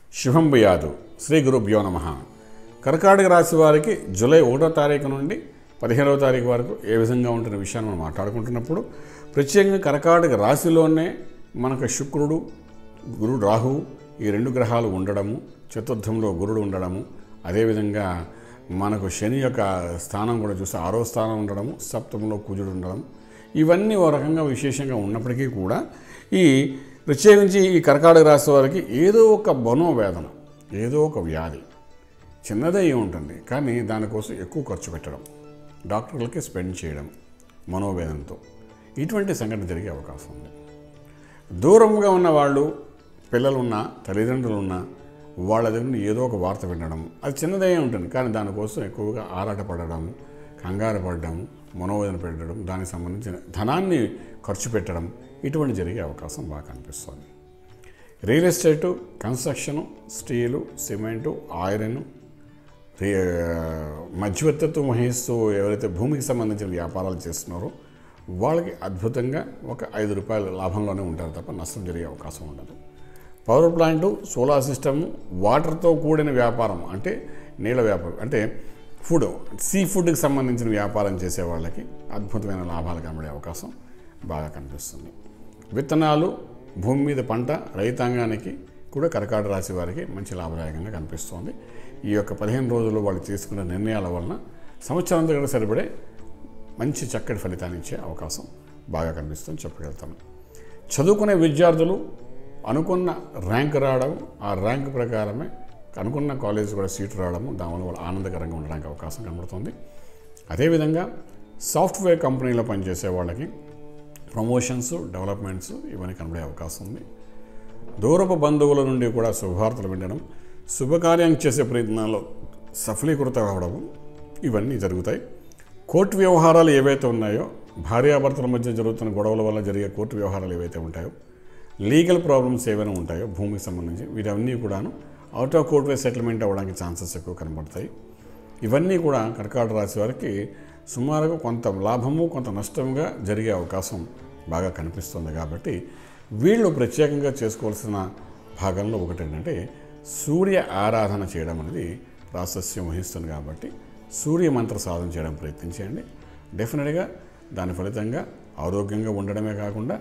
శుభం భయాదు శ్రీ గురుభ్యో నమ కర్కాటక రాశి వారికి జూలై ఒకటో తారీఖు నుండి పదిహేనవ తారీఖు వరకు ఏ విధంగా ఉంటున్న విషయాన్ని మనం మాట్లాడుకుంటున్నప్పుడు ప్రత్యేకంగా కర్కాటక రాశిలోనే మనకు శుక్రుడు గురుడు రాహువు ఈ రెండు గ్రహాలు ఉండడము చతుర్థంలో గురుడు ఉండడము అదేవిధంగా మనకు శని యొక్క స్థానం కూడా చూస్తే ఆరో స్థానం ఉండడము సప్తమంలో కుజుడు ఉండడం ఇవన్నీ ఓ రకంగా విశేషంగా ఉన్నప్పటికీ కూడా ఈ ప్రత్యేకించి ఈ కర్కాటక రాశి వారికి ఏదో ఒక మనోవేదన ఏదో ఒక వ్యాధి చిన్నదే ఉంటుంది కానీ దానికోసం ఎక్కువ ఖర్చు పెట్టడం డాక్టర్లకి స్పెండ్ చేయడం మనోవేదనతో ఇటువంటి సంఘటన జరిగే అవకాశం ఉంది దూరంగా ఉన్న వాళ్ళు పిల్లలున్నా తల్లిదండ్రులు ఉన్నా వాళ్ళ దగ్గర నుండి ఏదో ఒక వార్త వినడం అది చిన్నదే ఉంటుంది కానీ దానికోసం ఎక్కువగా ఆరాటపడడం కంగారు పడడం మనోవేదన పెట్టడం దానికి సంబంధించిన ధనాన్ని ఖర్చు పెట్టడం ఇటువంటి జరిగే అవకాశం బాగా కనిపిస్తుంది real estate construction steel cement iron రి- మధ్యవర్తిత్వం వహిస్తూ ఎవరైతే భూమికి సంబంధించిన వ్యాపారాలు చేస్తున్నారో వాళ్ళకి అద్భుతంగా ఒక ఐదు రూపాయల లాభంలోనే ఉంటారు తప్ప నష్టం జరిగే అవకాశం ఉండదు పవర్ ప్లాంటు సోలార్ సిస్టమ్ వాటర్తో కూడిన వ్యాపారం అంటే నీళ్ళ వ్యాపారం అంటే ఫుడ్ సీ ఫుడ్కి సంబంధించిన వ్యాపారం చేసే వాళ్ళకి అద్భుతమైన లాభాలు కనబడే అవకాశం బాగా కనిపిస్తుంది విత్తనాలు భూమి మీద పంట రైతాంగానికి కూడా కర్కాట రాశి వారికి మంచి లాభదాయకంగా కనిపిస్తోంది ఈ యొక్క పదిహేను రోజులు వాళ్ళు తీసుకున్న నిర్ణయాల వలన సంవత్సరాంతా కూడా సరిపడే మంచి చక్కటి ఫలితాన్ని ఇచ్చే అవకాశం బాగా కనిపిస్తుంది చెప్పగలుగుతాను చదువుకునే విద్యార్థులు అనుకున్న ర్యాంక్ రావడం ఆ ర్యాంక్ ప్రకారమే అనుకున్న కాలేజ్ కూడా సీటు రావడము దానివల్ల వాళ్ళు ఆనందకరంగా ఉండడానికి అవకాశం కనబడుతుంది అదేవిధంగా సాఫ్ట్వేర్ కంపెనీలో పనిచేసే వాళ్ళకి ప్రమోషన్స్ డెవలప్మెంట్స్ ఇవన్నీ కనబడే అవకాశం ఉంది దూరపు బంధువుల నుండి కూడా శుభవార్తలు వినడం శుభకార్యం చేసే ప్రయత్నాల్లో సఫలీకృతం అవడం ఇవన్నీ జరుగుతాయి కోర్టు వ్యవహారాలు ఏవైతే ఉన్నాయో భార్యాభర్తల మధ్య జరుగుతున్న గొడవల వల్ల జరిగే కోర్టు వ్యవహారాలు ఏవైతే ఉంటాయో లీగల్ ప్రాబ్లమ్స్ ఏవైనా ఉంటాయో భూమికి సంబంధించి వీటన్నీ కూడాను out of court way settlement అవ్వడానికి ఛాన్సెస్ ఎక్కువ కనబడతాయి ఇవన్నీ కూడా కర్కాటక రాశి వారికి సుమారుగా కొంత లాభము కొంత నష్టముగా జరిగే అవకాశం బాగా కనిపిస్తుంది కాబట్టి వీళ్ళు ప్రత్యేకంగా చేసుకోవాల్సిన భాగంలో ఒకటి ఏంటంటే సూర్య ఆరాధన చేయడం అనేది ప్రాశస్యం వహిస్తుంది కాబట్టి సూర్య మంత్ర సాధన చేయడం ప్రయత్నించండి డెఫినెట్గా దాని ఫలితంగా ఆరోగ్యంగా ఉండడమే కాకుండా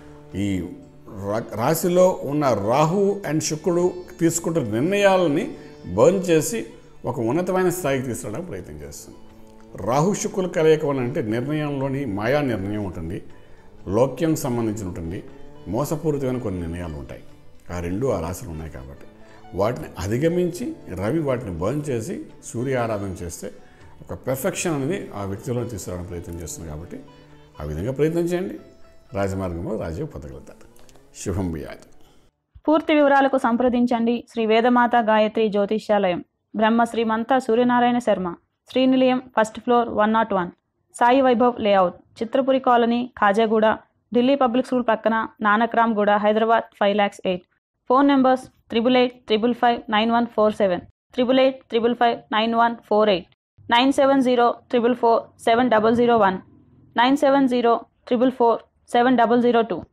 ఈ రా- రాశిలో ఉన్న రాహు అండ్ శుక్రుడు తీసుకుంటున్న నిర్ణయాలని బర్న్ చేసి ఒక ఉన్నతమైన స్థాయికి తీసుకురావడానికి ప్రయత్నం చేస్తుంది రాహు శుక్రుల కలయిక వలన అంటే నిర్ణయంలోని మాయా నిర్ణయం ఉంటుంది లోక్యం సంబంధించి ఉంటుంది మోసపూరితమైన కొన్ని నిర్ణయాలు ఉంటాయి ఆ రెండు ఆ రాశులు ఉన్నాయి కాబట్టి వాటిని అధిగమించి రవి వాటిని బర్న్ చేసి సూర్య ఆరాధన చేస్తే ఒక పెర్ఫెక్షన్ అనేది ఆ వ్యక్తిలో తీసుకురావడం ప్రయత్నం చేస్తుంది కాబట్టి ఆ విధంగా ప్రయత్నం చేయండి రాజమార్గంలో రాజీవ్ పొందగలుగుతారు శుభం బియాది పూర్తి వివరాలకు సంప్రదించండి Shri Vedamata Gayatri Jyotishyalayam Brahma Srimanta Suryanarayana Sharma Srinilayam first floor one nought one Sai Vaibhav layout Chitrapuri colony Khajaguda Delhi public school పక్కన Nanakramguda Hyderabad five lakhs eight phone numbers triple eight triple five nine one four seven triple eight triple five nine one four eight nine seven zero triple four seven double zero one nine seven zero triple four seven double zero two